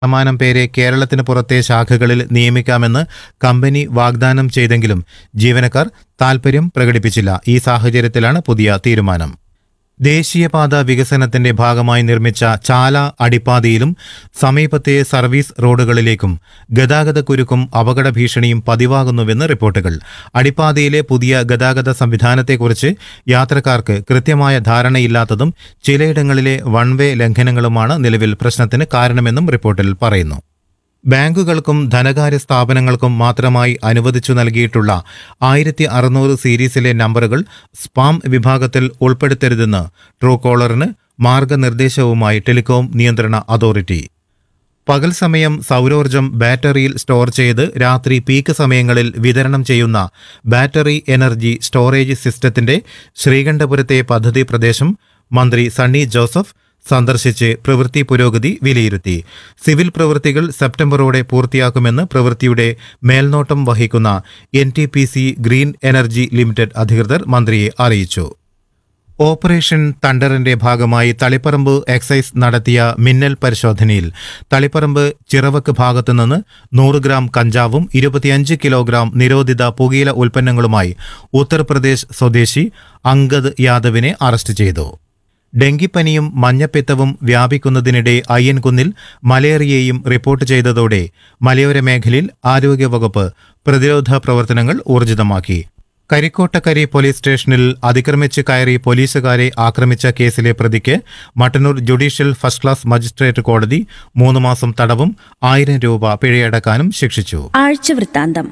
ശതമാനം പേരെ കേരളത്തിന് പുറത്തെ ശാഖകളിൽ നിയമിക്കാമെന്ന് കമ്പനി വാഗ്ദാനം ചെയ്തെങ്കിലും ജീവനക്കാർ താൽപര്യം പ്രകടിപ്പിച്ചില്ല ഈ സാഹചര്യത്തിലാണ് പുതിയ തീരുമാനം ദേശീയപാത വികസനത്തിന്റെ ഭാഗമായി നിർമ്മിച്ച ചാല അടിപ്പാതയിലും സമീപത്തെ സർവീസ് റോഡുകളിലേക്കും ഗതാഗതക്കുരുക്കും അപകട ഭീഷണിയും പതിവാകുന്നുവെന്ന് റിപ്പോർട്ടുകൾ അടിപ്പാതയിലെ പുതിയ ഗതാഗത സംവിധാനത്തെക്കുറിച്ച് യാത്രക്കാർക്ക് കൃത്യമായ ധാരണയില്ലാത്തതും ചിലയിടങ്ങളിലെ വൺ വേ ലംഘനങ്ങളുമാണ് നിലവിൽ പ്രശ്നത്തിന് കാരണമെന്നും റിപ്പോർട്ടിൽ പറയുന്നു ബാങ്കുകൾക്കും ധനകാര്യ സ്ഥാപനങ്ങൾക്കും മാത്രമായി അനുവദിച്ചു നൽകിയിട്ടുള്ള ആയിരത്തി അറുന്നൂറ് സീരീസിലെ നമ്പറുകൾ സ്പാം വിഭാഗത്തിൽ ഉൾപ്പെടുത്തരുതെന്ന് ട്രൂ കോളറിന് മാർഗനിർദ്ദേശവുമായി ടെലികോം നിയന്ത്രണ അതോറിറ്റി പകൽ സമയം സൗരോർജം ബാറ്ററിയിൽ സ്റ്റോർ ചെയ്ത് രാത്രി പീക്ക് സമയങ്ങളിൽ വിതരണം ചെയ്യുന്ന ബാറ്ററി എനർജി സ്റ്റോറേജ് സിസ്റ്റത്തിന്റെ ശ്രീകണ്ഠപുരത്തെ പദ്ധതി പ്രദേശം മന്ത്രി സണ്ണി ജോസഫ് സന്ദർശിച്ച് പ്രവൃത്തി പുരോഗതി വിലയിരുത്തി സിവിൽ പ്രവൃത്തികൾ സെപ്റ്റംബറോടെ പൂർത്തിയാക്കുമെന്ന് പ്രവൃത്തിയുടെ മേൽനോട്ടം വഹിക്കുന്ന N T P C green energy limited അധികൃതർ മന്ത്രിയെ അറിയിച്ചു ഓപ്പറേഷൻ തണ്ടറിന്റെ ഭാഗമായി തളിപ്പറമ്പ് എക്സൈസ് നടത്തിയ മിന്നൽ പരിശോധനയിൽ തളിപ്പറമ്പ് ചിറവക്ക് ഭാഗത്തുനിന്ന് നൂറ് ഗ്രാം കഞ്ചാവും ഇരുപത്തിയഞ്ച് കിലോഗ്രാം നിരോധിത പുകയില ഉൽപ്പന്നങ്ങളുമായി ഉത്തർപ്രദേശ് സ്വദേശി അങ്കദ് യാദവിനെ അറസ്റ്റ് ചെയ്തു ഡെങ്കിപ്പനിയും മഞ്ഞപ്പിത്തവും വ്യാപിക്കുന്നതിനിടെ അയ്യൻകുന്നിൽ മലേറിയയും റിപ്പോർട്ട് ചെയ്തതോടെ മലയോര മേഖലയിൽ ആരോഗ്യവകുപ്പ് പ്രതിരോധ പ്രവർത്തനങ്ങൾ ഊർജിതമാക്കി കരിക്കോട്ടക്കരി പോലീസ് സ്റ്റേഷനിൽ അതിക്രമിച്ച് കയറി പോലീസുകാരെ ആക്രമിച്ച കേസിലെ പ്രതിക്ക് Mattannur judicial first class magistrate കോടതി മൂന്ന് മാസം തടവും ആയിരം രൂപ പിഴയടക്കാനും ശിക്ഷിച്ചു ആഴ്ച വൃത്താന്തം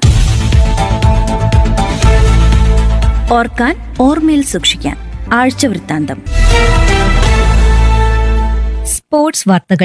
ഓർക്കാൻ ഓർമ്മയിൽ സൂക്ഷിക്കാൻ ആഴ്ച വൃത്താന്തം സ്പോർട്സ് വാർത്തകൾ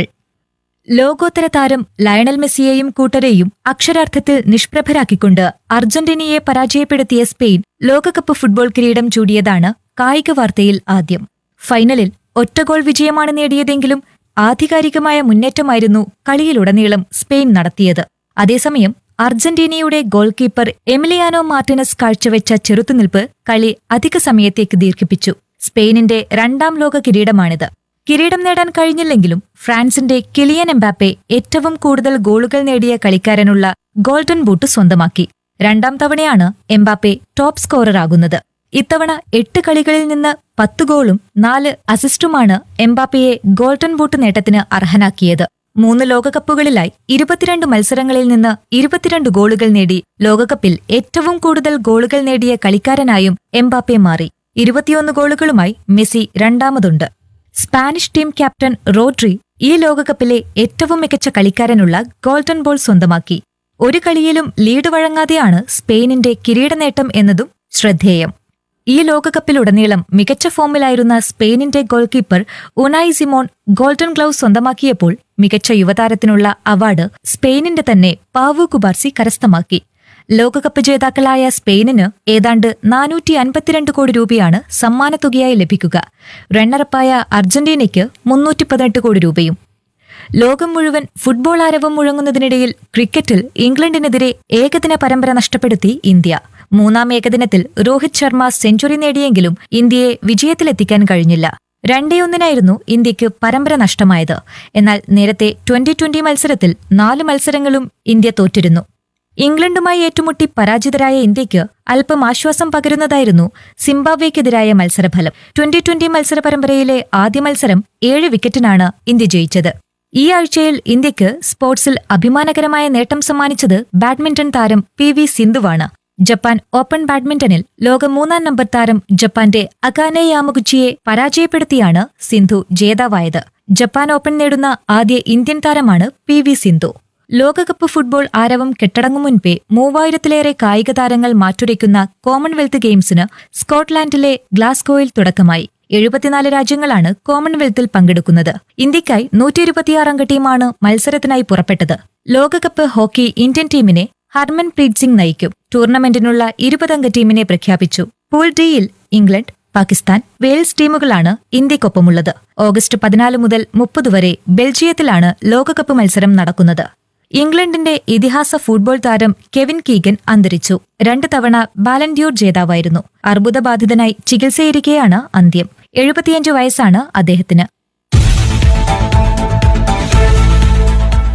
ലോകോത്തര താരം ലയണൽ മെസ്സിയെയും കൂട്ടരെയും അക്ഷരാർത്ഥത്തിൽ നിഷ്പ്രഭരാക്കിക്കൊണ്ട് അർജന്റീനയെ പരാജയപ്പെടുത്തിയ സ്പെയിൻ ലോകകപ്പ് ഫുട്ബോൾ കിരീടം ചൂടിയതാണ് കായിക വാർത്തയിൽ ആദ്യം ഫൈനലിൽ ഒറ്റ ഗോൾ വിജയമാണ് നേടിയതെങ്കിലും ആധികാരികമായ മുന്നേറ്റമായിരുന്നു കളിയിലുടനീളം സ്പെയിൻ നടത്തിയത് അതേസമയം അർജന്റീനയുടെ ഗോൾ കീപ്പർ എമിലിയാനോ മാർട്ടിനസ് കാഴ്ചവെച്ച ചെറുത്തുനിൽപ്പ് കളി അധിക സമയത്തേക്ക് ദീർഘിപ്പിച്ചു സ്പെയിനിന്റെ രണ്ടാം ലോക കിരീടമാണിത് കിരീടം നേടാൻ കഴിഞ്ഞില്ലെങ്കിലും ഫ്രാൻസിന്റെ കിലിയൻ എംബാപ്പെ ഏറ്റവും കൂടുതൽ ഗോളുകൾ നേടിയ കളിക്കാരനുള്ള ഗോൾഡൻ ബൂട്ട് സ്വന്തമാക്കി രണ്ടാം തവണയാണ് എംബാപ്പെ ടോപ്പ് സ്കോററാകുന്നത് ഇത്തവണ എട്ട് കളികളിൽ നിന്ന് പത്ത് ഗോളും നാല് അസിസ്റ്റുമാണ് എംബാപ്പയെ ഗോൾഡൻ ബൂട്ട് നേട്ടത്തിന് അർഹനാക്കിയത് മൂന്ന് ലോകകപ്പുകളിലായി ഇരുപത്തിരണ്ട് മത്സരങ്ങളിൽ നിന്ന് ഇരുപത്തിരണ്ട് ഗോളുകൾ നേടി ലോകകപ്പിൽ ഏറ്റവും കൂടുതൽ ഗോളുകൾ നേടിയ കളിക്കാരനായും എംബാപ്പെ മാറി ഇരുപത്തിയൊന്ന് ഗോളുകളുമായി മെസ്സി രണ്ടാമതുണ്ട് സ്പാനിഷ് ടീം ക്യാപ്റ്റൻ റോഡ്രി ഈ ലോകകപ്പിലെ ഏറ്റവും മികച്ച കളിക്കാരനുള്ള ഗോൾഡൻ ബോൾ സ്വന്തമാക്കി ഒരു കളിയിലും ലീഡ് വഴങ്ങാതെയാണ് സ്പെയിനിന്റെ കിരീടനേട്ടം എന്നതും ശ്രദ്ധേയം ഈ ലോകകപ്പിലുടനീളം മികച്ച ഫോമിലായിരുന്ന സ്പെയിനിന്റെ goalkeeper Unai Simon golden gloves സ്വന്തമാക്കിയപ്പോൾ മികച്ച യുവതാരത്തിനുള്ള അവാർഡ് സ്പെയിനിന്റെ തന്നെ പാവു കുബാർസി കരസ്ഥമാക്കി ലോകകപ്പ് ജേതാക്കളായ സ്പെയിനിന് ഏതാണ്ട് നാനൂറ്റി അൻപത്തിരണ്ട് കോടി രൂപയാണ് സമ്മാനത്തുകയായി ലഭിക്കുക റണ്ണറപ്പായ അർജന്റീനയ്ക്ക് മുന്നൂറ്റി പതിനെട്ട് കോടി രൂപയും ലോകം മുഴുവൻ ഫുട്ബോൾ ആരവം മുഴങ്ങുന്നതിനിടയിൽ ക്രിക്കറ്റിൽ ഇംഗ്ലണ്ടിനെതിരെ ഏകദിന പരമ്പര നഷ്ടപ്പെടുത്തി ഇന്ത്യ മൂന്നാം ഏകദിനത്തിൽ രോഹിത് ശർമ്മ സെഞ്ചുറി നേടിയെങ്കിലും ഇന്ത്യയെ വിജയത്തിലെത്തിക്കാൻ കഴിഞ്ഞില്ല രണ്ടേ ഒന്നിനായിരുന്നു ഇന്ത്യക്ക് പരമ്പര നഷ്ടമായത് എന്നാൽ നേരത്തെ ട്വന്റി ട്വന്റി മത്സരത്തിൽ നാല് മത്സരങ്ങളും ഇന്ത്യ തോറ്റിരുന്നു ഇംഗ്ലണ്ടുമായി ഏറ്റുമുട്ടി പരാജിതരായ ഇന്ത്യക്ക് അല്പം ആശ്വാസം പകരുന്നതായിരുന്നു സിംബാബ്വേക്കെതിരായ മത്സരഫലം ട്വന്റി ട്വന്റി മത്സര പരമ്പരയിലെ ആദ്യ മത്സരം ഏഴ് വിക്കറ്റിനാണ് ഇന്ത്യ ജയിച്ചത് ഈ ആഴ്ചയിൽ ഇന്ത്യക്ക് സ്പോർട്സിൽ അഭിമാനകരമായ നേട്ടം സമ്മാനിച്ചത് ബാഡ്മിന്റൺ താരം പി വി സിന്ധുവാണ് ജപ്പാൻ ഓപ്പൺ ബാഡ്മിന്റണിൽ ലോക മൂന്നാം നമ്പർ താരം ജപ്പാന്റെ അകാനെ യാമഗുച്ചിയെ പരാജയപ്പെടുത്തിയാണ് സിന്ധു ജേതാവായത് ജപ്പാൻ ഓപ്പൺ നേടുന്ന ആദ്യ ഇന്ത്യൻ താരമാണ് പി വി സിന്ധു ലോകകപ്പ് ഫുട്ബോൾ ആരവം കെട്ടടങ്ങും മുൻപേ മൂവായിരത്തിലേറെ കായിക താരങ്ങൾ മാറ്റുരയ്ക്കുന്ന കോമൺവെൽത്ത് ഗെയിംസിന് സ്കോട്ട്ലാൻഡിലെ ഗ്ലാസ്ഗോയിൽ തുടക്കമായി എഴുപത്തിനാല് രാജ്യങ്ങളാണ് കോമൺവെൽത്തിൽ പങ്കെടുക്കുന്നത് ഇന്ത്യക്കായി നൂറ്റി ഇരുപത്തിയാറംഗ ടീമാണ് മത്സരത്തിനായി പുറപ്പെട്ടത് ലോകകപ്പ് ഹോക്കി ഇന്ത്യൻ ടീമിനെ ഹർമൻപ്രീത് സിംഗ് നയിക്കും ടൂർണമെന്റിനുള്ള ഇരുപതംഗ ടീമിനെ പ്രഖ്യാപിച്ചു പൂൾ ഡിയിൽ ഇംഗ്ലണ്ട് പാകിസ്ഥാൻ വെയിൽസ് ടീമുകളാണ് ഇന്ത്യക്കൊപ്പമുള്ളത് ഓഗസ്റ്റ് പതിനാല് മുതൽ മുപ്പത് വരെ ബെൽജിയത്തിലാണ് ലോകകപ്പ് മത്സരം നടക്കുന്നത് ഇംഗ്ലണ്ടിന്റെ ഇതിഹാസ ഫുട്ബോൾ താരം കെവിൻ കീഗൻ അന്തരിച്ചു രണ്ട് തവണ ബാലൻഡ്യൂർ ജേതാവായിരുന്നു അർബുദബാധിതനായി ചികിത്സയിരിക്കെയാണ് അന്ത്യം എഴുപത്തിയഞ്ച് വയസ്സാണ് അദ്ദേഹത്തിന്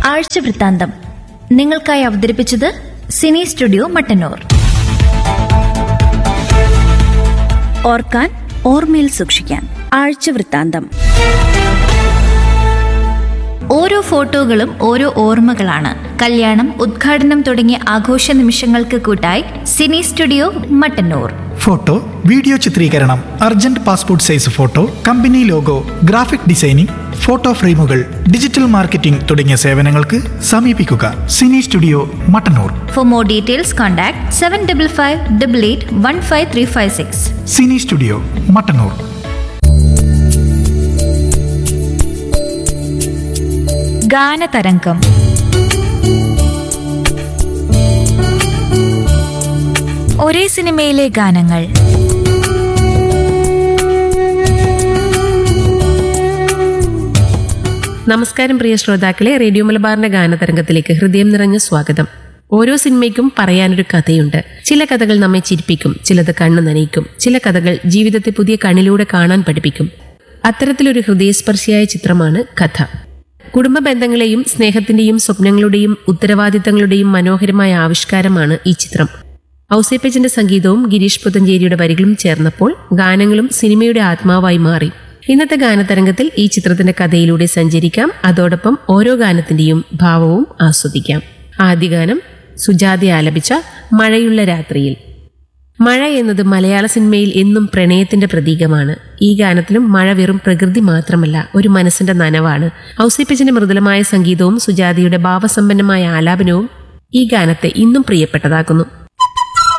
ആഴ്ച വൃത്താന്തം നിങ്ങൾക്കായി അവതരിപ്പിച്ചത് സിനി സ്റ്റുഡിയോ മട്ടന്നൂർ ഓർക്കാൻ ഓർമ്മയിൽ സൂക്ഷിക്കാൻ ആഴ്ച വൃത്താന്തം ഓരോ ഫോട്ടോകളും ഓരോ ഓർമ്മകളാണ് കല്യാണം ഉദ്ഘാടനം തുടങ്ങിയ ആഘോഷ നിമിഷങ്ങൾക്ക് കൂട്ടായി cine studio Mattannur photo video ചിത്രീകരണം urgent passport size photo company logo graphic designing photo ഫ്രെയിമുകൾ ഡിജിറ്റൽ മാർക്കറ്റിംഗ് തുടങ്ങിയ സേവനങ്ങൾക്ക് സമീപിക്കുക cine studio Mattannur for more details contact seven double five double eight one five three five six cine studio Mattannur ഗാനതരംഗം ഒരേ സിനിമയിലെ ഗാനങ്ങൾ നമസ്കാരം പ്രിയ ശ്രോതാക്കളെ റേഡിയോ മലബാറിന്റെ ഗാനതരംഗത്തിലേക്ക് ഹൃദയം നിറഞ്ഞ സ്വാഗതം ഓരോ സിനിമയ്ക്കും പറയാനൊരു കഥയുണ്ട് ചില കഥകൾ നമ്മെ ചിരിപ്പിക്കും ചിലത് കണ്ണു നനയിക്കും ചില കഥകൾ ജീവിതത്തെ പുതിയ കണ്ണിലൂടെ കാണാൻ പഠിപ്പിക്കും അത്തരത്തിലൊരു ഹൃദയസ്പർശിയായ ചിത്രമാണ് കഥ കുടുംബ ബന്ധങ്ങളെയും സ്നേഹത്തിന്റെയും സ്വപ്നങ്ങളുടെയും ഉത്തരവാദിത്തങ്ങളുടെയും മനോഹരമായ ആവിഷ്കാരമാണ് ഈ ചിത്രം ഔസേപ്പച്ചന്റെ സംഗീതവും ഗിരീഷ് പുത്തഞ്ചേരിയുടെ വരികളും ചേർന്നപ്പോൾ ഗാനങ്ങളും സിനിമയുടെ ആത്മാവായി മാറി ഇന്നത്തെ ഗാനതരംഗത്തിൽ ഈ ചിത്രത്തിന്റെ കഥയിലൂടെ സഞ്ചരിക്കാം അതോടൊപ്പം ഓരോ ഗാനത്തിന്റെയും ഭാവവും ആസ്വദിക്കാം ആദ്യ ഗാനം സുജാതി ആലപിച്ച മഴയുള്ള രാത്രിയിൽ മഴ എന്നത് മലയാള സിനിമയിൽ എന്നും പ്രണയത്തിന്റെ പ്രതീകമാണ് ഈ ഗാനത്തിലും മഴ വെറും പ്രകൃതി മാത്രമല്ല ഒരു മനസ്സിന്റെ നനവാണ് ഔസിപ്പച്ചന്റെ മൃദുലമായ സംഗീതവും സുജാതിയുടെ ഭാവസമ്പന്നമായ ആലാപനവും ഈ ഗാനത്തെ ഇന്നും പ്രിയപ്പെട്ടതാക്കുന്നു